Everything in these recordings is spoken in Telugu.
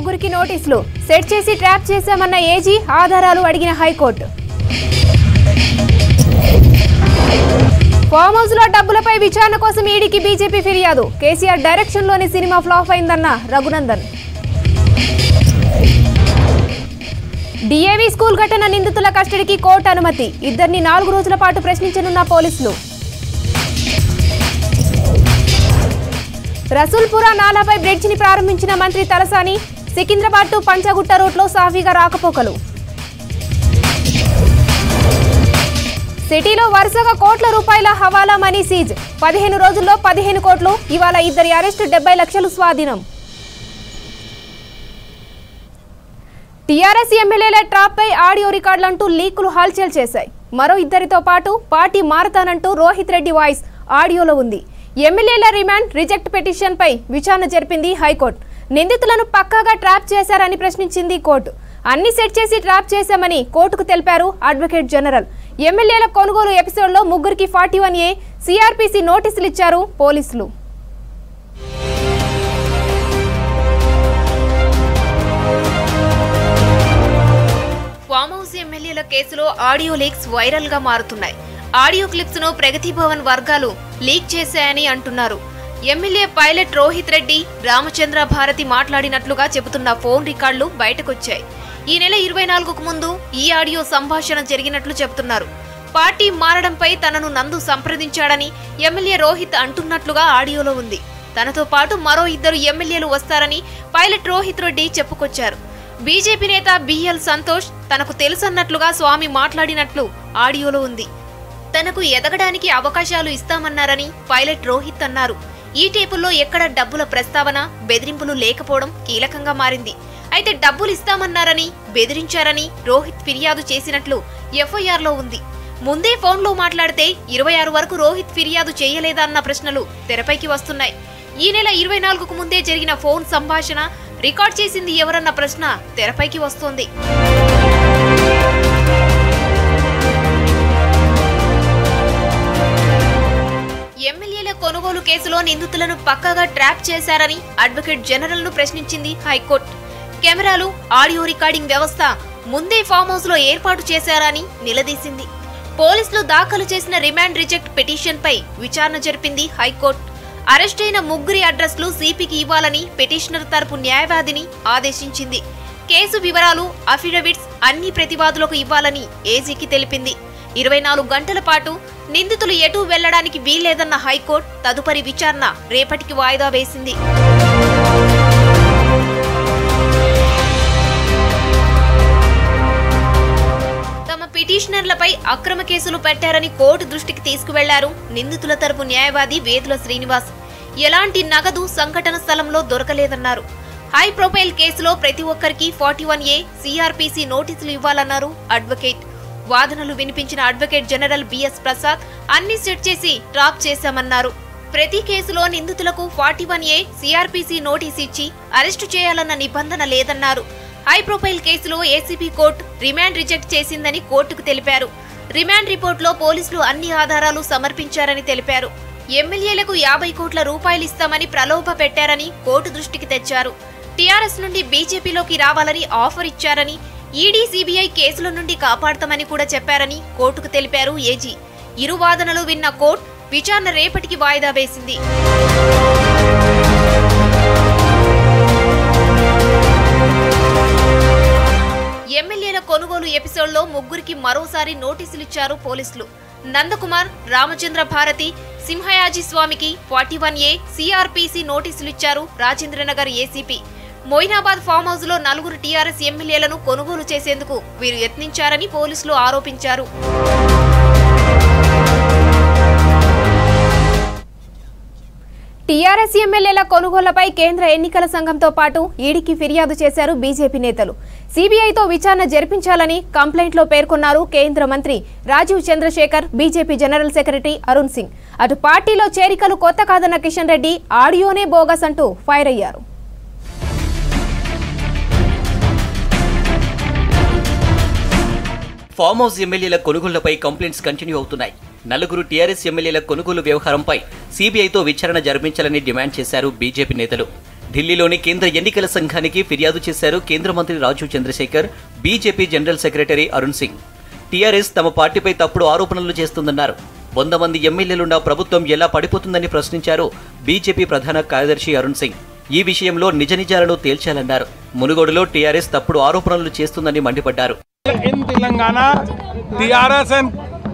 ముగ్గురికి నోటీసులు సెట్ చేసి ట్రాప్ చేశామన్న ఏజీ ఆధారాలు అడిగిన హైకోర్టు ఫామ్ హౌస్ లో డబ్బులపై విచారణ కోసం ఈడీకి బీజేపీ ఫిర్యాదు కేసీఆర్ డైరెక్షన్ లోని సినిమా ఫ్లాప్ అయిందన్న రఘునందన్ డిఏవి స్కూల్ ఘటన నిందితుల కస్టడీకి కోర్టు అనుమతి ఇద్దరిని నాలుగు రోజుల పాటు ప్రశ్నించనున్న పోలీసులు రసూల్పుర నాలాపై బ్రిడ్జిని ప్రారంభించిన మంత్రి తలసాని సికింద్రాబాద్ టు పంచగుట్ట రూట్లో సాఫీగా రాకపోకలు సిటీలో వరుసగా కోట్ల రూపాయల హవాలా మనీ సీజ్ పదిహేను రోజుల్లో పదిహేను కోట్లు ఇవాళ ఇద్దరి అరెస్టు డెబ్బై లక్షలు స్వాధీనం టీఆర్ఎస్ ఎమ్మెల్యేల ట్రాప్ పై ఆడియో రికార్డులంటూ లీకులు హల్చల్ చేశాయి మరో ఇద్దరితో పాటు పార్టీ మారతానంటూ రోహిత్ రెడ్డి వాయిస్ ఆడియోలో ఉంది ఎమ్మెల్యేల రిమాండ్ రిజెక్ట్ పిటిషన్ పై విచారణ జరిపింది హైకోర్టు నిందితులను పక్కాగా ట్రాప్ చేశారని ప్రశ్నించింది కోర్టు అన్ని సెట్ చేసి ట్రాప్ చేశామని కోర్టుకు తెలిపారు అడ్వకేట్ జనరల్ ఎమ్మెల్యేల కొనుగోలు ఎపిసోడ్లో ముగ్గురికి ఫార్టీ వన్ ఏ సిఆర్పిసి నోటీసులు ఇచ్చారు పోలీసులు ఫామ్ హౌస్ ఎమ్మెల్యేల కేసులో ఆడియో లీక్స్ వైరల్ గా మారుతున్నాయి ఆడియో క్లిప్స్ ను ప్రగతి భవన్ వర్గాలు లీక్ చేశాయని అంటున్నారు ఎమ్మెల్యే పైలట్ రోహిత్ రెడ్డి రామచంద్ర భారతి మాట్లాడినట్లుగా చెబుతున్న ఫోన్ రికార్డులు బయటకొచ్చాయి ఈ నెల ఇరవై నాలుగుకు ముందు ఈ ఆడియో సంభాషణ జరిగినట్లు చెబుతున్నారు పార్టీ మారడంపై తనను నందు సంప్రదించాడని ఎమ్మెల్యే రోహిత్ అంటున్నట్లుగా ఆడియోలో ఉంది తనతో పాటు మరో ఇద్దరు ఎమ్మెల్యేలు వస్తారని పైలట్ రోహిత్ రెడ్డి చెప్పుకొచ్చారు బీజేపీ నేత బిఎల్ సంతోష్ తనకు తెలుసన్నట్లుగా స్వామి మాట్లాడినట్లు ఆడియోలో ఉంది తనకు ఎదగడానికి అవకాశాలు ఇస్తామన్నారని పైలట్ రోహిత్ అన్నారు ఈ టేపుల్లో ఎక్కడ డబ్బుల ప్రస్తావన బెదిరింపులు లేకపోవడం కీలకంగా మారింది అయితే డబ్బులు ఇస్తామన్నారని బెదిరించారని రోహిత్ ఫిర్యాదు చేసినట్లు ఎఫ్ఐఆర్లో ఉంది ముందే ఫోన్లో మాట్లాడితే ఇరవై ఆరు వరకు రోహిత్ ఫిర్యాదు చేయలేదా అన్న ప్రశ్నలు తెరపైకి వస్తున్నాయి ఈ నెల ఇరవై నాలుగుకు ముందే జరిగిన ఫోన్ సంభాషణ రికార్డ్ చేసింది ఎవరన్న ప్రశ్న తెరపైకి వస్తోంది ఎమ్మెల్యేల కొనుగోలు కేసులో నిందితులను పక్కాగా ట్రాప్ చేశారని అడ్వకేట్ జనరల్ ను ప్రశ్నించింది హైకోర్టు కెమెరాలు ఆడియో రికార్డింగ్ వ్యవస్థ ముందే ఫామ్ హౌస్ లో ఏర్పాటు చేశారని నిలదీసింది పోలీసులు దాఖలు చేసిన రిమాండ్ రిజెక్ట్ పిటిషన్ పై విచారణ జరిపింది హైకోర్టు అరెస్ట్ అయిన ముగ్గురి అడ్రస్లు సిపికి ఇవ్వాలని పిటిషనర్ తరపు న్యాయవాదిని ఆదేశించింది కేసు వివరాలు అఫిడవిట్స్ అన్ని ప్రతివాదులకు ఇవ్వాలని ఏజీకి తెలిపింది ఇరవై నాలుగు గంటల పాటు నిందితులు ఎటూ వెళ్లడానికి వీల్లేదన్న హైకోర్టు తదుపరి విచారణ రేపటికి వాయిదా వేసింది తమ పిటిషనర్లపై అక్రమ కేసులు పెట్టారని కోర్టు దృష్టికి తీసుకువెళ్లారు నిందితుల తరపు న్యాయవాది వేదుల శ్రీనివాస్ ఎలాంటి నగదు సంఘటన స్థలంలో దొరకలేదన్నారు హై ప్రొఫైల్ కేసులో ప్రతి ఒక్కరికి ఫార్టీ వన్ ఏ సిఆర్పిసి నోటీసులు ఇవ్వాలన్నారు అడ్వకేట్ వాదనలు వినిపించిన అడ్వకేట్ జనరల్ బిఎస్ ప్రసాద్ అన్ని సెట్ చేసి ట్రాప్ చేశామన్నారు ప్రతి కేసులో నిందితులకు forty one A CrPC notice ఇచ్చి అరెస్టు చేయాలన్న నిబంధన లేదన్నారు హై ప్రొఫైల్ కేసులో ఏసీబీ కోర్టు రిమాండ్ రిజెక్ట్ చేసిందని కోర్టుకు తెలిపారు రిమాండ్ రిపోర్టులో పోలీసులు అన్ని ఆధారాలు సమర్పించారని తెలిపారు ఎమ్మెల్యేలకు యాభై కోట్ల రూపాయలు ఇస్తామని ప్రలోభ పెట్టారని కోర్టు దృష్టికి తెచ్చారు టీఆర్ఎస్ నుండి బీజేపీలోకి రావాలని ఆఫర్ ఇచ్చారని ఈడీ సీబీఐ కేసుల నుండి కాపాడతామని కూడా చెప్పారని కోర్టుకు తెలిపారు ఏజీ ఇరు వాదనలు విన్న కోర్టు విచారణ రేపటికి వాయిదా వేసింది ఎమ్మెల్యేల కొనుగోలు ఎపిసోడ్లో ముగ్గురికి మరోసారి నోటీసులు ఇచ్చారు పోలీసులు నందకుమార్ రామచంద్ర భారతి సింహయాజీ స్వామికి ఫార్టీ వన్ ఏ సిఆర్పిసి నోటీసులు ఇచ్చారు Rajendranagar ACP Moinabad farm house లో నలుగురు టీఆర్ఎస్ ఎమ్మెల్యేలను కొనుగోలు చేసేందుకు వీరు యత్నించారని పోలీసులు ఆరోపించారు టీఆర్ఎస్ ఎమ్మెల్యేల కొనుగోళ్లపై కేంద్ర ఎన్నికల సంఘంతో పాటు ఈడీకి ఫిర్యాదు చేశారు బీజేపీ నేతలు సీబీఐతో విచారణ జరిపించాలని కంప్లైంట్లో పేర్కొన్నారు కేంద్ర మంత్రి Rajeev Chandrasekhar BJP general secretary Arun Singh అటు పార్టీలో చేరికలు కొత్త కాదన్న కిషన్ రెడ్డి ఆడియోనే బోగస్ అంటూ ఫైర్ అయ్యారు ఫామ్ హౌస్ ఎమ్మెల్యేల కొనుగోళ్లపై కంప్లైంట్స్ కంటిన్యూ అవుతున్నాయి నలుగురు టీఆర్ఎస్ ఎమ్మెల్యేల కొనుగోలు వ్యవహారంపై సీబీఐతో విచారణ జరిపించాలని డిమాండ్ చేశారు బీజేపీ నేతలు ఢిల్లీలోని కేంద్ర ఎన్నికల సంఘానికి ఫిర్యాదు చేశారు కేంద్ర మంత్రి Rajeev Chandrasekhar BJP general secretary Arun Singh TRS తమ పార్టీపై తప్పుడు ఆరోపణలు చేస్తుందన్నారు వంద మంది ఎమ్మెల్యేలున్న ప్రభుత్వం ఎలా పడిపోతుందని ప్రశ్నించారు బీజేపీ ప్రధాన కార్యదర్శి అరుణ్ సింగ్ ఈ విషయంలో నిజ నిజాలను తేల్చాలన్నారు మునుగోడులో టీఆర్ఎస్ తప్పుడు ఆరోపణలు చేస్తుందని మండిపడ్డారు In Telangana, TRS and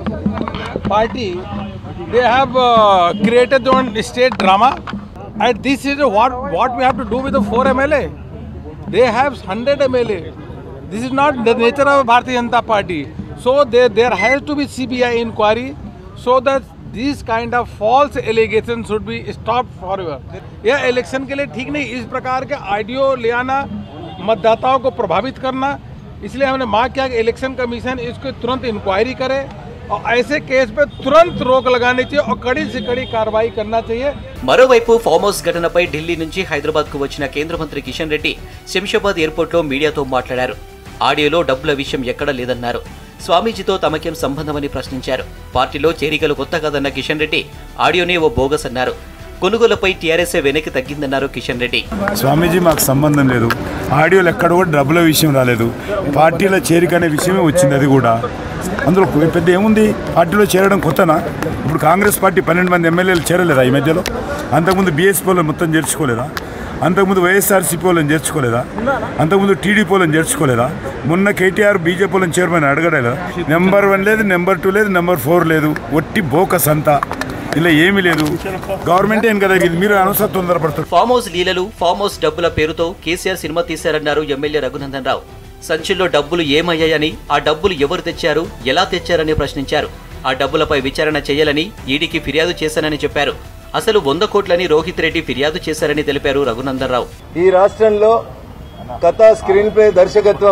party, they have uh, created their own state drama. And this is what, what we have to do with the 4 MLA. They have 100 MLA. This is not the nature of Bharatiya Janata Party. So there, there has to be CBI inquiry so that these kind of false allegations should be stopped forever. यह इलेक्शन के लिए ठीक नहीं इस प्रकार के आइडियो ले आना मतदाताओं को प्रभावित करना इसलिए हमने मांग किया कि इलेक्शन कमीशन इसको तुरंत इंक्वायरी करे और ऐसे केस पे तुरंत रोक लगानी चाहिए और कड़ी से कड़ी कार्रवाई करना चाहिए మరోవైపు ఫామ్ హౌస్ ఘటనపై ఢిల్లీ నుంచి హైదరాబాద్ కు వచ్చిన కేంద్ర మంత్రి కిషన్ రెడ్డి శంషాబాద్ ఎయిర్పోర్ట్లో మీడియాతో మాట్లాడారు ఆడియోలో డబ్బుల విషయం ఎక్కడా లేదన్నారు స్వామీజీతో తమకేం సంబంధమని ప్రశ్నించారు పార్టీలో చేరికలు కొత్త కాదన్న కిషన్ రెడ్డి ఆడియోనే ఓ బోగస్ అన్నారు కొనుగోలుపై టీఆర్ఎస్ఏ వెనక్కి తగ్గిందన్నారు కిషన్ రెడ్డి స్వామీజీ మాకు సంబంధం లేదు ఆడియోలు ఎక్కడ కూడా డబ్బుల విషయం రాలేదు పార్టీలో చేరిక అనే విషయమే వచ్చింది అది కూడా అందులో పెద్ద ఏముంది పార్టీలో చేరడం కొత్తనా ఇప్పుడు కాంగ్రెస్ పార్టీ పన్నెండు మంది ఎమ్మెల్యేలు చేరలేదా ఈ మధ్యలో అంతకుముందు బీఎస్పీ వాళ్ళని మొత్తం చేర్చుకోలేదా అంతకుముందు వైఎస్ఆర్సీపీ వాళ్ళని చేర్చుకోలేదా అంతకుముందు టీడీపీ వాళ్ళని చేర్చుకోలేదా మొన్న కేటీఆర్ బీజేపీ వాళ్ళని చైర్మన్ అడగడలేదా నెంబర్ వన్ లేదు నెంబర్ టూ లేదు నెంబర్ ఫోర్ లేదు ఒట్టి బోకస్ అంతా ఇలా ఏమీ లేదు గవర్నమెంట్ ఏం కదా ఇది మీరు అనవసరం తొందరపడుతున్నారు ఫామ్ హౌస్ లీలలు ఫామ్ హౌస్ డబ్బుల పేరుతో కేసీఆర్ సినిమా తీశారన్నారు ఎమ్మెల్యే రఘునందన్ రావు సంచుల్లో డబ్బులు ఏమయ్యాయని ఆ డబ్బులు ఎవరు తెచ్చారు ఎలా తెచ్చారని ప్రశ్నించారు ఆ డబ్బులపై విచారణ చేయాలని ఈడీకి ఫిర్యాదు చేశానని చెప్పారు అసలు వంద కోట్లని రోహిత్ రెడ్డి ఫిర్యాదు చేశారని తెలిపారు రఘునందన్ రావు ఈ రాష్ట్రంలో కథ స్క్రీన్ ప్లే దర్శకత్వం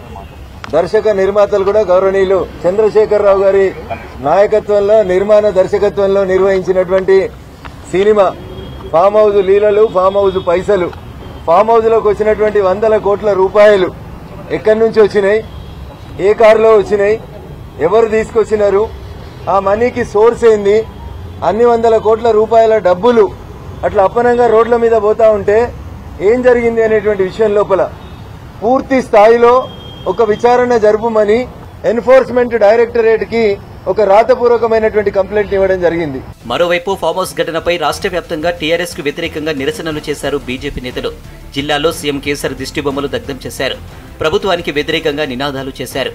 దర్శక నిర్మాతలు కూడా గౌరవనీయులు చంద్రశేఖరరావు గారి నాయకత్వంలో నిర్మాణ దర్శకత్వంలో నిర్వహించినటువంటి సినిమా ఫామ్ హౌస్ లీలలు ఫామ్ హౌస్ పైసలు ఫామ్ హౌస్ లోకి వచ్చినటువంటి వందల కోట్ల రూపాయలు ఎక్కడి నుంచి వచ్చినాయి ఏ కారులో వచ్చినాయి ఎవరు తీసుకొచ్చినారు ఆ మనీకి సోర్స్ ఏంది అన్ని వందల కోట్ల రూపాయల డబ్బులు అట్లా అప్పనంగా రోడ్ల మీద పోతా ఉంటే ఏం జరిగింది అనేటువంటి విషయం లోపల పూర్తి స్థాయిలో ఒక విచారణ జరుపుమని ఎన్ఫోర్స్మెంట్ డైరెక్టరేట్ కి ఒక రాతపూర్వకమైనటువంటి కంప్లైంట్ ఇవ్వడం జరిగింది మరోవైపు ఫామ్ హౌస్ ఘటనపై రాష్ట్ర వ్యాప్తంగా టీఆర్ఎస్ కు వ్యతిరేకంగా నిరసనలు చేశారు బీజేపీ నేతలు జిల్లాలో సీఎం కేసీఆర్ దిష్టిబొమ్మలు దగ్ధం చేశారు ప్రభుత్వానికి వ్యతిరేకంగా నినాదాలు చేశారు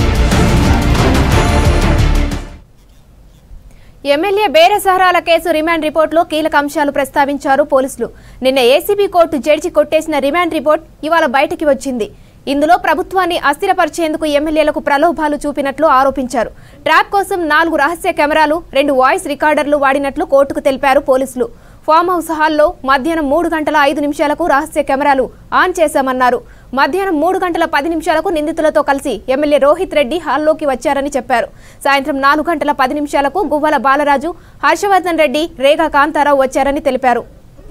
ఎమ్మెల్యే బేరసహరాల కేసు రిమాండ్ రిపోర్టులో కీలక అంశాలు ప్రస్తావించారు పోలీసులు నిన్న ఏసీబీ కోర్టు జడ్జి కొట్టేసిన రిమాండ్ రిపోర్ట్ ఇవాళ బయటికి వచ్చింది ఇందులో ప్రభుత్వాన్ని అస్థిరపరిచేందుకు ఎమ్మెల్యేలకు ప్రలోభాలు చూపినట్లు ఆరోపించారు ట్రాప్ కోసం నాలుగు రహస్య కెమెరాలు రెండు వాయిస్ రికార్డర్లు వాడినట్లు కోర్టుకు తెలిపారు పోలీసులు ఫామ్ హౌస్ హాల్లో మధ్యాహ్నం మూడు గంటల ఐదు నిమిషాలకు రహస్య కెమెరాలు ఆన్ చేశామన్నారు మధ్యాహ్నం మూడు గంటల పది నిమిషాలకు నిందితులతో కలిసి ఎమ్మెల్యే రోహిత్ రెడ్డి హాల్లోకి వచ్చారని చెప్పారు సాయంత్రం నాలుగు గంటల పది నిమిషాలకు గువ్వల బాలరాజు హర్షవర్ధన్ రెడ్డి రేగా కాంతారావు వచ్చారని తెలిపారు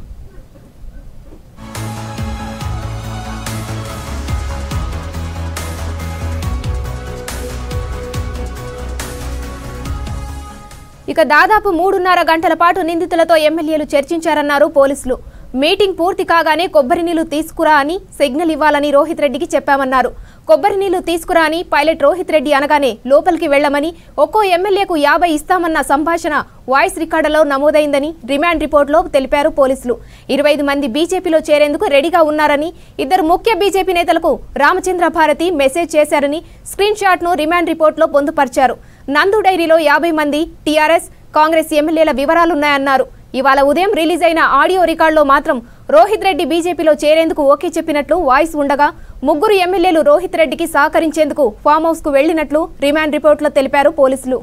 ఇక దాదాపు మూడున్నర గంటల పాటు నిందితులతో ఎమ్మెల్యేలు చర్చించారన్నారు పోలీసులు మీటింగ్ పూర్తి కాగానే కొబ్బరి నీళ్లు తీసుకురా అని సిగ్నల్ ఇవ్వాలని రోహిత్ రెడ్డికి చెప్పామన్నారు కొబ్బరి నీళ్లు తీసుకురా అని పైలట్ రోహిత్ రెడ్డి అనగానే లోపలికి వెళ్లమని ఒక్కో ఎమ్మెల్యేకు యాభై ఇస్తామన్న సంభాషణ వాయిస్ రికార్డులో నమోదైందని రిమాండ్ రిపోర్టులో తెలిపారు పోలీసులు ఇరవై ఐదు మంది బీజేపీలో చేరేందుకు రెడీగా ఉన్నారని ఇద్దరు ముఖ్య బీజేపీ నేతలకు రామచంద్ర భారతి మెసేజ్ చేశారని స్క్రీన్ షాట్ను రిమాండ్ రిపోర్టులో పొందుపరిచారు నందు డైరీలో యాభై మంది టీఆర్ఎస్ కాంగ్రెస్ ఎమ్మెల్యేల వివరాలున్నాయన్నారు ఇవాళ ఉదయం రిలీజ్ అయిన ఆడియో రికార్డులో మాత్రం రోహిత్ రెడ్డి బీజేపీలో చేరేందుకు ఓకే చెప్పినట్లు వాయిస్ ఉండగా ముగ్గురు ఎమ్మెల్యేలు రోహిత్ రెడ్డికి సహకరించేందుకు ఫామ్ హౌస్ కు వెళ్లినట్లు రిమాండ్ రిపోర్టులో తెలిపారు పోలీసులు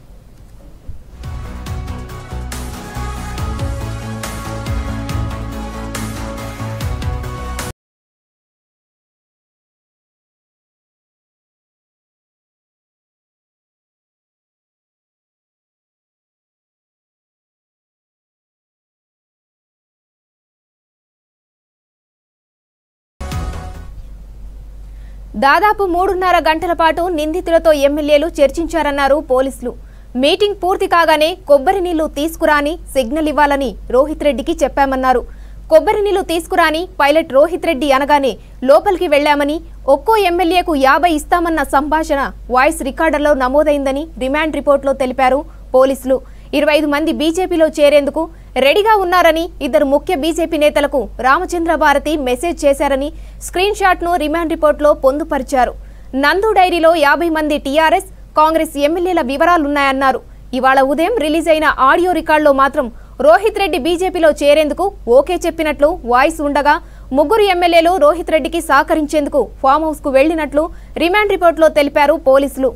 దాదాపు మూడున్నర గంటల పాటు నిందితులతో ఎమ్మెల్యేలు చర్చించారన్నారు పోలీసులు మీటింగ్ పూర్తి కాగానే కొబ్బరి నీళ్లు తీసుకురాని సిగ్నల్ ఇవ్వాలని రోహిత్ రెడ్డికి చెప్పామన్నారు కొబ్బరి నీళ్లు తీసుకురాని పైలట్ రోహిత్ రెడ్డి అనగానే లోపలికి వెళ్లామని ఒక్కో ఎమ్మెల్యేకు యాభై ఇస్తామన్న సంభాషణ వాయిస్ రికార్డర్లో నమోదైందని రిమాండ్ రిపోర్టులో తెలిపారు పోలీసులు ఇరవై ఐదు మంది బీజేపీలో చేరేందుకు రెడీగా ఉన్నారని ఇద్దరు ముఖ్య బీజేపీ నేతలకు రామచంద్ర భారతి మెసేజ్ చేశారని స్క్రీన్ షాట్ను రిమాండ్ రిపోర్టులో పొందుపరిచారు నందు డైరీలో యాభై మంది టీఆర్ఎస్ కాంగ్రెస్ ఎమ్మెల్యేల వివరాలున్నాయన్నారు ఇవాళ ఉదయం రిలీజ్ అయిన ఆడియో రికార్డులో మాత్రం రోహిత్ రెడ్డి బీజేపీలో చేరేందుకు ఓకే చెప్పినట్లు వాయిస్ ఉండగా ముగ్గురు ఎమ్మెల్యేలు రోహిత్ రెడ్డికి సహకరించేందుకు ఫామ్ హౌస్ కు వెళ్లినట్లు రిమాండ్ రిపోర్టులో తెలిపారు పోలీసులు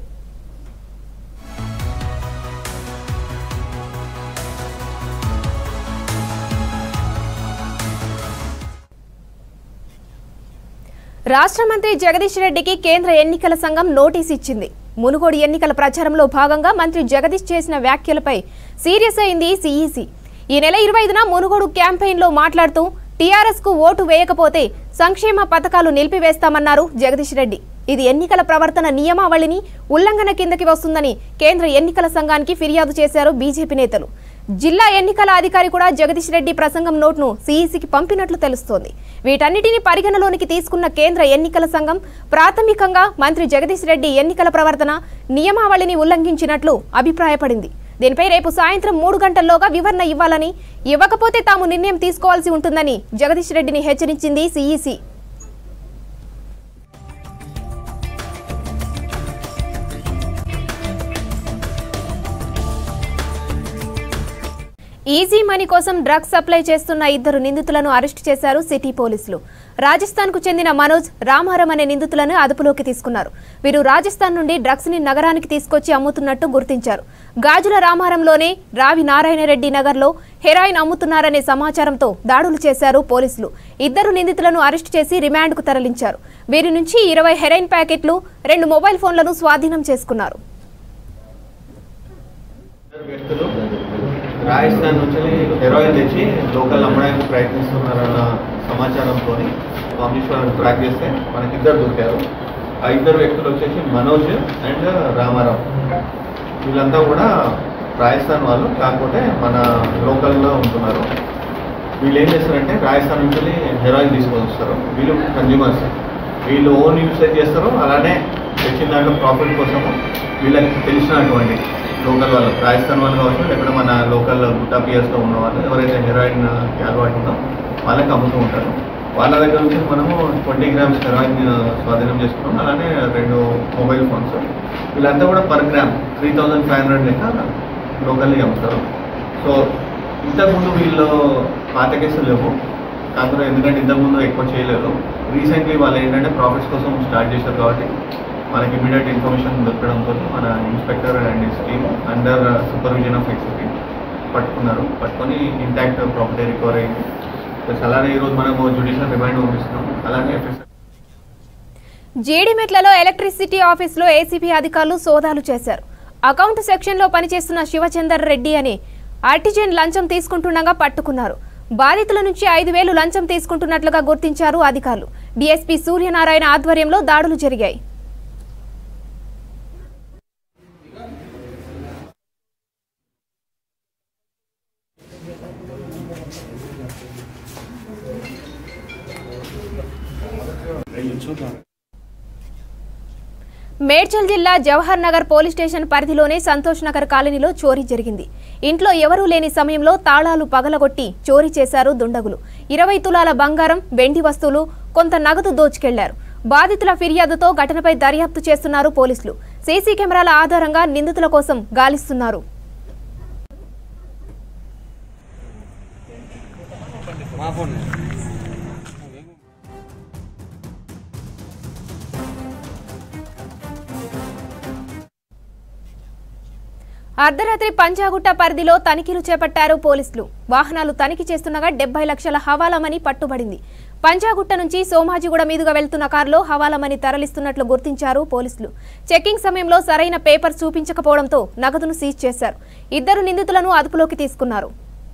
రాష్ట్ర మంత్రి జగదీష్ రెడ్డికి కేంద్ర ఎన్నికల సంఘం నోటీస్ ఇచ్చింది మునుగోడు ఎన్నికల ప్రచారంలో భాగంగా మంత్రి జగదీష్ చేసిన వ్యాఖ్యలపై సీరియస్ అయింది సీఈసీ ఈ నెల ఇరవై ఐదున మునుగోడు క్యాంపెయిన్లో మాట్లాడుతూ టీఆర్ఎస్ కు ఓటు వేయకపోతే సంక్షేమ పథకాలు నిలిపివేస్తామన్నారు జగదీష్ రెడ్డి ఇది ఎన్నికల ప్రవర్తన నియమావళిని ఉల్లంఘన కిందకి వస్తుందని కేంద్ర ఎన్నికల సంఘానికి ఫిర్యాదు చేశారు బీజేపీ నేతలు జిల్లా ఎన్నికల అధికారి కూడా జగదీష్ రెడ్డి ప్రసంగం నోట్ను సీఈసీకి పంపినట్లు తెలుస్తోంది వీటన్నిటిని పరిగణలోనికి తీసుకున్న కేంద్ర ఎన్నికల సంఘం ప్రాథమికంగా మంత్రి జగదీష్ రెడ్డి ఎన్నికల ప్రవర్తన నియమావళిని ఉల్లంఘించినట్లు అభిప్రాయపడింది దీనిపై రేపు సాయంత్రం మూడు గంటల్లోగా వివరణ ఇవ్వాలని ఇవ్వకపోతే తాము నిర్ణయం తీసుకోవాల్సి ఉంటుందని జగదీష్ రెడ్డిని హెచ్చరించింది సీఈసీ ఈజీ మనీ కోసం డ్రగ్స్ సప్లై చేస్తున్న ఇద్దరు నిందితులను అరెస్ట్ చేశారు సిటీ పోలీసులు రాజస్థాన్ కు చెందిన మనోజ్ రామారం అనే నిందితులను అదుపులోకి తీసుకున్నారు వీరు రాజస్థాన్ నుండి డ్రగ్స్ ని నగరానికి తీసుకొచ్చి అమ్ముతున్నట్టు గుర్తించారు గాజుల రామారంలోనే రావి నారాయణరెడ్డి నగర్లో హెరాయిన్ అమ్ముతున్నారనే సమాచారంతో దాడులు చేశారు పోలీసులు ఇద్దరు నిందితులను అరెస్ట్ చేసి రిమాండ్కు తరలించారు వీరి నుంచి ఇరవై హెరాయిన్ ప్యాకెట్లు రెండు మొబైల్ ఫోన్లను స్వాధీనం చేసుకున్నారు ఇద్దరు వ్యక్తులు రాజస్థాన్ నుంచి హెరోయిన్ తెచ్చి లోకల్ అమ్మడానికి ప్రయత్నిస్తున్నారన్న సమాచారంతో కాంబినేశ్వరం ట్రాక్ చేస్తే మనకి ఇద్దరు దొరికారు ఆ ఇద్దరు వ్యక్తులు వచ్చేసి మనోజ్ అండ్ రామారావు వీళ్ళంతా కూడా రాజస్థాన్ వాళ్ళు కాకపోతే మన లోకల్లో ఉంటున్నారు వీళ్ళు ఏం చేస్తారంటే రాజస్థాన్ నుంచి హెరాయిన్ తీసుకొని వస్తారు వీళ్ళు కన్జ్యూమర్స్ వీళ్ళు ఓన్ యూసేజ్ చేస్తారు అలానే తెచ్చిన దాంట్లో ప్రాఫిట్ కోసము వీళ్ళకి తెలిసినటువంటి లోకల్ వాళ్ళు రాజస్థాన్ వాళ్ళు కావచ్చు లేకపోతే మన లోకల్ గుట్టా పిఎస్లో ఉన్న వాళ్ళు ఎవరైతే హెరాయిన్ అలవాటు ఉందో వాళ్ళకి అమ్ముతూ ఉంటారు వాళ్ళ దగ్గర నుంచి మనము ట్వంటీ గ్రామ్స్ హెరాయిన్ స్వాధీనం చేసుకున్నాం అలానే రెండు మొబైల్ ఫోన్స్ వీళ్ళంతా కూడా per gram three thousand five hundred లెక్క లోకల్లీ అమ్ముతారు సో ఇంతకుముందు వీళ్ళు పాత కేసులు లేవు కాకపోతే ఎందుకంటే ఇంతకుముందు ఎక్కువ చేయలేదు రీసెంట్లీ వాళ్ళు ఏంటంటే ప్రాఫిట్స్ కోసం స్టార్ట్ చేశారు కాబట్టి మనకి ఇమీడియట్ ఇన్ఫర్మేషన్ దొరకడంతో మన inspector and his team under supervision of ఎక్సిపీ పట్టుకున్నారు పట్టుకొని ఇంటాక్ట్ ప్రాపర్టీ రికవర్ అయింది ప్లస్ అలానే ఈరోజు మనము జ్యుడిషియల్ రిమైండ్ పంపిస్తున్నాం అలానే జీడిమెట్లలో ఎలక్ట్రిసిటీ ఆఫీసులో ఏసీబీ అధికారులు సోదాలు చేశారు అకౌంట్ సెక్షన్లో పనిచేస్తున్న శివచందర్ రెడ్డి అనే ఆర్టిజన్ లంచం తీసుకుంటుండగా పట్టుకున్నారు బాధితుల నుంచి ఐదు వేలు లంచం తీసుకుంటున్నట్లుగా గుర్తించారు అధికారులు డీఎస్పీ సూర్యనారాయణ ఆధ్వర్యంలో దాడులు జరిగాయి మేడ్చల్ జిల్లా జవహర్ నగర్ పోలీస్ స్టేషన్ పరిధిలోనే సంతోష్ నగర్ కాలనీలో చోరీ జరిగింది ఇంట్లో ఎవరూ లేని సమయంలో తాళాలు పగలగొట్టి చోరీ చేశారు దుండగులు ఇరవై తులాల బంగారం వెండి వస్తువులు కొంత నగదు దోచుకెళ్లారు బాధితుల ఫిర్యాదుతో ఘటనపై దర్యాప్తు చేస్తున్నారు పోలీసులు సీసీ కెమెరాల ఆధారంగా నిందితుల కోసం గాలిస్తున్నారు అర్ధరాత్రి పంజాగుట్ట పరిధిలో తనిఖీలు చేపట్టారు పోలీసులు వాహనాలు తనిఖీ చేస్తుండగా డెబ్బై లక్షల హవాలామని పట్టుబడింది పంజాగుట్ట నుంచి సోమాజిగూడ మీదుగా వెళ్తున్న కారులో హవాలామని తరలిస్తున్నట్లు గుర్తించారు పోలీసులు చెకింగ్ సమయంలో సరైన పేపర్ చూపించకపోవడంతో నగదును సీజ్ చేశారు ఇద్దరు నిందితులను అదుపులోకి తీసుకున్నారు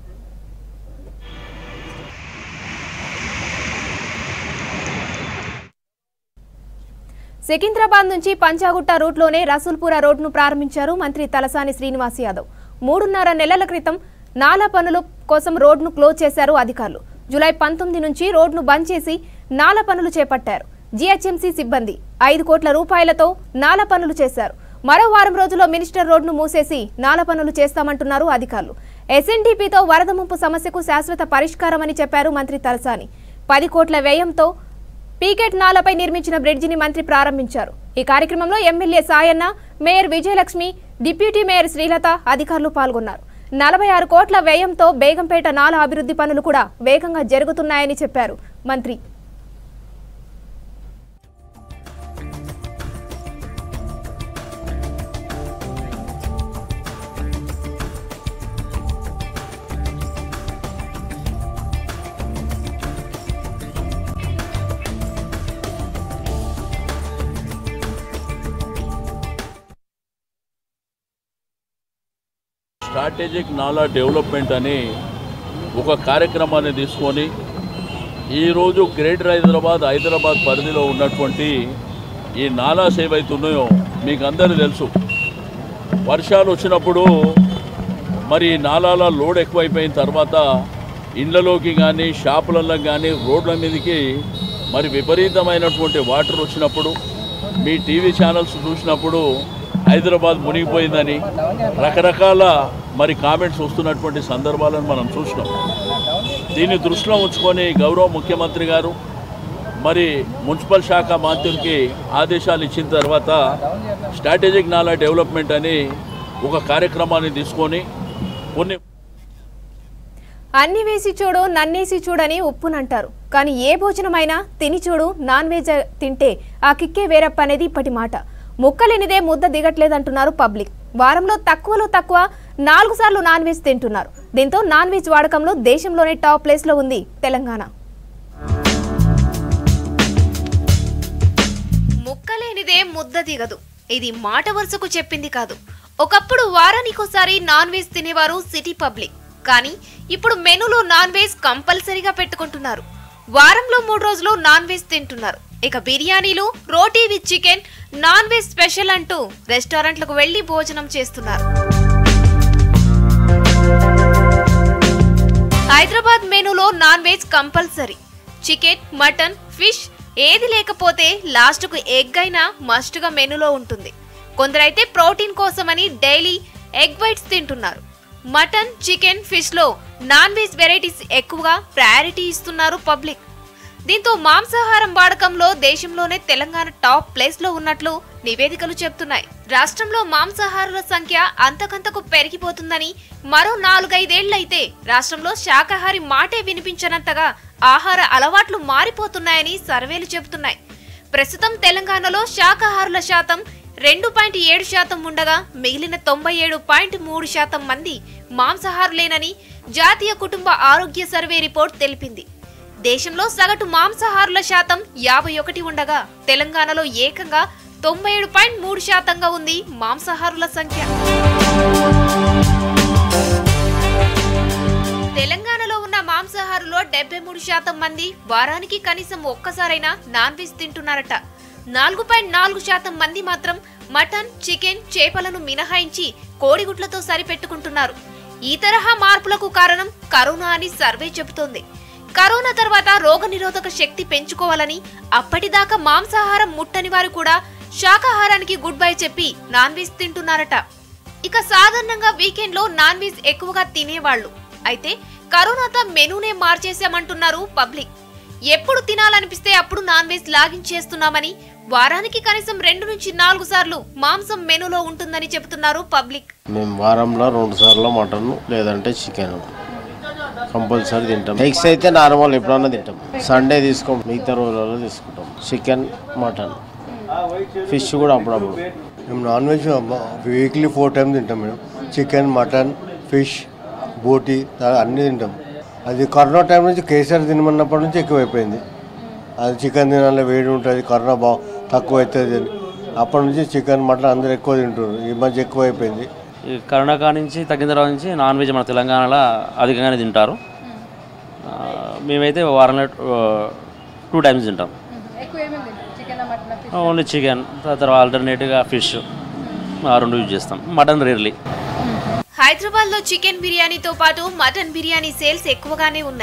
సికింద్రాబాద్ నుంచి పంచాగుట్ట రూట్లోనే రసూల్పుర రోడ్ను ప్రారంభించారు మంత్రి తలసాని శ్రీనివాస్ యాదవ్ మూడున్నర నెలల క్రితం నాలా పనుల కోసం రోడ్ను క్లోజ్ చేశారు అధికారులు జూలై పంతొమ్మిది నుంచి రోడ్ను బంద్ చేసి నాల పనులు చేపట్టారు జీహెచ్ఎంసీ సిబ్బంది ఐదు కోట్ల రూపాయలతో నాల పనులు చేశారు మరో వారం రోజుల్లో మినిస్టర్ రోడ్ను మూసేసి నాల పనులు చేస్తామంటున్నారు అధికారులు ఎస్ఎన్డీపీతో వరద ముంపు సమస్యకు శాశ్వత పరిష్కారమని చెప్పారు మంత్రి తలసాని పది కోట్ల వ్యయంతో పీకెట్ నాలపై నిర్మించిన బ్రిడ్జిని మంత్రి ప్రారంభించారు ఈ కార్యక్రమంలో MLA Sayanna mayor Vijayalakshmi deputy mayor Srilatha అధికారులు పాల్గొన్నారు నలభై ఆరు కోట్ల వ్యయంతో బేగంపేట నాల అభివృద్ధి పనులు కూడా వేగంగా జరుగుతున్నాయని చెప్పారు మంత్రి స్ట్రాటజిక్ నాలా డెవలప్మెంట్ అని ఒక కార్యక్రమాన్ని తీసుకొని ఈరోజు గ్రేటర్ హైదరాబాద్ హైదరాబాద్ పరిధిలో ఉన్నటువంటి ఈ నాలాస్ ఏవైతున్నాయో మీకు అందరూ తెలుసు వర్షాలు వచ్చినప్పుడు మరి ఈ నాలాల లోడ్ ఎక్కువైపోయిన తర్వాత ఇండ్లలోకి కానీ షాపులలో కానీ రోడ్ల మీదకి మరి విపరీతమైనటువంటి వాటర్ వచ్చినప్పుడు మీ టీవీ ఛానల్స్ చూసినప్పుడు హైదరాబాద్ మునిగిపోయిందని రకరకాల మరి కామెంట్స్ వస్తున్నటువంటి సందర్భాలను మనం చూసినాం దీన్ని దృష్టిలో ఉంచుకొని గౌరవ ముఖ్యమంత్రి గారు మరి మున్సిపల్ శాఖ మంత్రులకి ఆదేశాలు ఇచ్చిన తర్వాత స్ట్రాటజిక్ నాలా డెవలప్మెంట్ అని ఒక కార్యక్రమాన్ని తీసుకొని కొన్ని అన్ని వేసి చూడు నన్నేసి చూడని ఉప్పునంటారు కానీ ఏ భోజనమైనా తిని చూడు నాన్ వెజ్ తింటే ఆ కిక్కే వేరప్ప అనేది ఇప్పటి మాట ముక్కలేనిదే ముద్ద దిగట్లేదంటున్నారు పబ్లిక్ వారంలో తక్కువలో తక్కువ నాలుగు సార్లు నాన్ వెజ్ తింటున్నారు దీంతో నాన్ వెజ్ వాడకంలో దేశంలోనే టాప్ ప్లేస్లో ఉంది తెలంగాణ ముక్కలేనిదే ముద్ద దిగదు ఇది మాట వరుసకు చెప్పింది కాదు ఒకప్పుడు వారానికోసారి నాన్ వెజ్ తినేవారు సిటీ పబ్లిక్ కానీ ఇప్పుడు మెనూలో నాన్ వెజ్ కంపల్సరీగా పెట్టుకుంటున్నారు వారంలో మూడు రోజులు నాన్ వెజ్ తింటున్నారు ఇక బిర్యానీలు roti with chicken non veg special అంటూ రెస్టారెంట్లకు వెళ్లి భోజనం చేస్తున్నారు హైదరాబాద్ మెనూలో non veg compulsory chicken mutton fish ఏది లేకపోతే లాస్ట్కు ఎగ్ అయినా మస్ట్గా మెనూలో ఉంటుంది కొందరైతే ప్రోటీన్ కోసమని డైలీ ఎగ్ వైట్స్ తింటున్నారు మటన్ చికెన్ ఫిష్లో నాన్ వెజ్ వెరైటీస్ ఎక్కువగా ప్రయారిటీ ఇస్తున్నారు పబ్లిక్ దీంతో మాంసాహారం వాడకంలో దేశంలోనే తెలంగాణ టాప్ ప్లేస్ లో ఉన్నట్లు నివేదికలు చెప్తున్నాయి రాష్ట్రంలో మాంసాహారుల సంఖ్య అంతకంతకు పెరిగిపోతుందని మరో నాలుగైదేళ్లైతే రాష్ట్రంలో శాకాహారి మాటే వినిపించనంతగా ఆహార అలవాట్లు మారిపోతున్నాయని సర్వేలు చెబుతున్నాయి ప్రస్తుతం తెలంగాణలో శాకాహారుల శాతం రెండు పాయింట్ ఏడు శాతం ఉండగా మిగిలిన తొంభై ఏడు పాయింట్ మూడు శాతం మంది మాంసాహారులేనని జాతీయ కుటుంబ ఆరోగ్య సర్వే రిపోర్ట్ తెలిపింది దేశంలో సగటు మాంసాహారుల శాతం యాభై ఒకటి ఉండగా తెలంగాణలో ఏకంగా తొంభై ఏడు పాయింట్ మూడు శాతంగా ఉంది మాంసాహారుల సంఖ్య తెలంగాణలో ఉన్న మాంసాహారులో డెబ్బై మూడు శాతం మంది వారానికి కనీసం ఒక్కసారైనా నాన్ వెజ్ తింటున్నారట నాలుగు పాయింట్ నాలుగు శాతం మంది మాత్రం మటన్ చికెన్ చేపలను మినహాయించి కోడిగుడ్లతో సరిపెట్టుకుంటున్నారు ఈ తరహా మార్పులకు కారణం కరోనా అని సర్వే చెబుతోంది కరోనా తర్వాత రోగనిరోధక శక్తి పెంచుకోవాలని అప్పటిదాకా మాంసాహారం ముట్టని వారు కూడా శాకాహారానికి గుడ్ బై చెప్పి నాన్ వెజ్ తింటున్నారట ఇక సాధారణంగా వీకెండ్ లో నాన్ వెజ్ ఎక్కువగా తినేవాళ్లు అయితే కరోనాతో మెనూనే మార్చేశామంటున్నారు పబ్లిక్ ఎప్పుడు తినాలనిపిస్తే అప్పుడు నాన్ వెజ్ లాగించేస్తున్నామని వారానికి కనీసం రెండు నుంచి నాలుగు సార్లు మాంసం మెనూలో ఉంటుందని చెబుతున్నారు పబ్లిక్ మేము వారంలో రెండు సార్లు మటన్ లేదంటే చికెన్ కంపల్సరీ తింటాం ఎగ్స్ అయితే నార్మల్ ఎప్పుడన్నా తింటాం సండే తీసుకోం మిగతా రోజులలో తీసుకుంటాం చికెన్ మటన్ ఫిష్ కూడా అప్పుడప్పుడు మేము non veg weekly four times తింటాం మేడం చికెన్ మటన్ ఫిష్ బోటి అన్నీ తింటాం అది కరోనా టైం నుంచి కేసీఆర్ తినమన్నప్పటి నుంచి ఎక్కువైపోయింది అది చికెన్ తినాలి వేడి ఉంటుంది కరోనా బా తక్కువ అవుతుంది అని అప్పటి నుంచి చికెన్ మటన్ అందరూ ఎక్కువ తింటారు ఈ మధ్య ఎక్కువ అయిపోయింది ఈ కరోనా కాడ నుంచి తగ్గిన తర్వాత నుంచి నాన్ వెజ్ మన తెలంగాణలో అధికంగానే తింటారు ఆ, మేమైతే వారంలో టూ టైమ్స్ తింటాం ఓన్లీ చికెన్ తర్వాత ఆల్టర్నేటివ్గా ఫిష్ ఆ రెండు యూజ్ చేస్తాం మటన్ రేర్లీ హైదరాబాద్ లో చికెన్ బిర్యానీతో పాటు మటన్ బిర్యానీ సేల్స్ ఎక్కువగానే ఉన్నాయి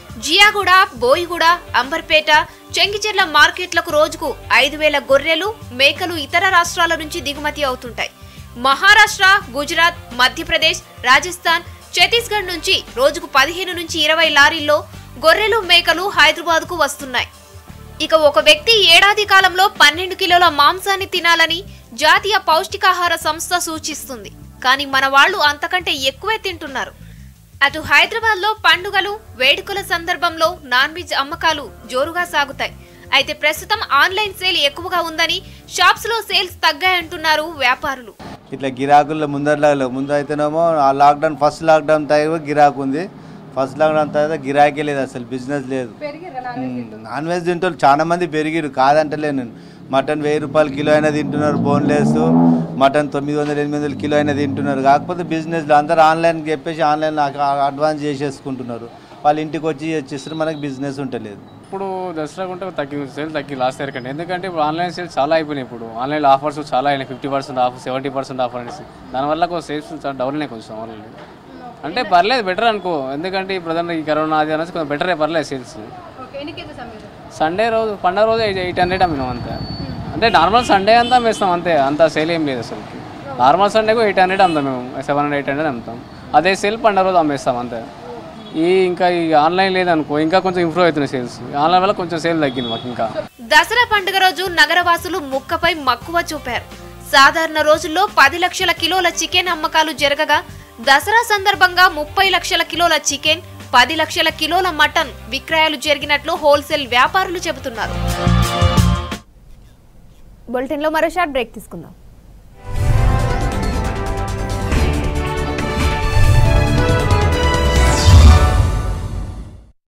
జియాగూడ బోయిగూడ అంబర్పేట చెంగిచెర్ల మార్కెట్లకు రోజుకు ఐదు వేల గొర్రెలు మేకలు ఇతర రాష్ట్రాల నుంచి దిగుమతి అవుతుంటాయి మహారాష్ట్ర గుజరాత్ మధ్యప్రదేశ్ రాజస్థాన్ ఛత్తీస్గఢ్ నుంచి రోజుకు పదిహేను నుంచి ఇరవై లారీల్లో గొర్రెలు మేకలు హైదరాబాద్కు వస్తున్నాయి ఇక ఒక వ్యక్తి ఏడాది కాలంలో పన్నెండు కిలోల మాంసాన్ని తినాలని జాతీయ పౌష్టికాహార సంస్థ సూచిస్తుంది కానీ మన వాళ్ళు అంతకంటే ఎక్కువే తింటున్నారు అటు హైదరాబాద్ లో పండుగలు వేడుకల సందర్భంలో నాన్ వెజ్ అమ్మకాలు జోరుగా సాగుతాయి అయితే ప్రస్తుతం ఆన్లైన్ సేల్ ఎక్కువగా ఉందని షాప్స్ లో సేల్స్ తగ్గాయంటున్నారు వ్యాపారులు ఇట్లా గిరాకుల్లో ముందరలో ముందు అయితేనేమో ఆ లాక్డౌన్ ఫస్ట్ లాక్డౌన్ టైం గిరాకు ఉంది ఫస్ట్ లాక్డౌన్ తర్వాత గిరాకీ లేదు అసలు బిజినెస్ లేదు ఉమ్, నాన్ వెజ్ తింటారు చాలా మంది పెరిగిరు కాదంటలే నేను మటన్ వెయ్యి రూపాయలు కిలో అయినా తింటున్నారు బోన్లెస్ మటన్ తొమ్మిది వందల ఎనిమిది వందల కిలో అయినా తింటున్నారు కాకపోతే బిజినెస్లో అందరూ ఆన్లైన్ చెప్పేసి ఆన్లైన్ అడ్వాన్స్ చేసేసుకుంటున్నారు వాళ్ళ ఇంటికి వచ్చి వచ్చేస్తారు మనకి బిజినెస్ ఉంటలేదు ఇప్పుడు దసరా ఉంటే తగ్గి సేల్ తగ్గి లాస్ట్ ఇయర్ కంటే ఎందుకంటే ఇప్పుడు ఆన్లైన్ సేల్స్ చాలా అయిపోయినాయి ఇప్పుడు ఆన్లైన్ ఆఫర్స్ చాలా అయినాయి fifty percent off seventy percent offer అనేసి దానివల్ల కొంచెం సేల్స్ చాలా డౌన్ అయినాయి కొంచెం ఆన్లైన్ అంటే పర్లేదు బెటర్ అనుకో ఎందుకంటే ఈ ప్రధాన ఈ కరోనా అది అనేసి కొంచెం బెటరే పర్లేదు సేల్స్ సండే రోజు పండగ రోజు ఎయిట్ హండ్రెడ్ అమ్మినాం అంతే అంటే నార్మల్ సండే అంతా అమ్మేస్తాం అంతే అంత సేల్ ఏం లేదు అసలు నార్మల్ సండేకు ఎయిట్ హండ్రెడ్ అమ్ముతాం మేము సెవెన్ హండ్రెడ్ ఎయిట్ హండ్రెడ్ అమ్ముతాం అదే సేల్ పండగ రోజు అమ్మేస్తాం అంతే ఈ ఇంకా ఈ ఆన్లైన్ లేదనుకో ఇంకా కొంచెం ఇంప్రూవ్ అవుతున్నాయి సేల్స్ ఆన్లైన్ వల్ల కొంచెం సేల్ తగ్గింది మాకు ఇంకా దసరా పండుగ రోజు నగరవాసులు ముక్కపై మక్కువ చూపారు సాధారణ రోజుల్లో పది లక్షల కిలోల చికెన్ అమ్మకాలు జరగగా దసరా సందర్భంగా ముప్పై లక్షల కిలోల చికెన్ పది లక్షల కిలోల మటన్ విక్రయాలు జరిగినట్లు హోల్సేల్ వ్యాపారులు చెబుతున్నారు బులెటిన్లో మరో షార్ట్ బ్రేక్ తీసుకుందాం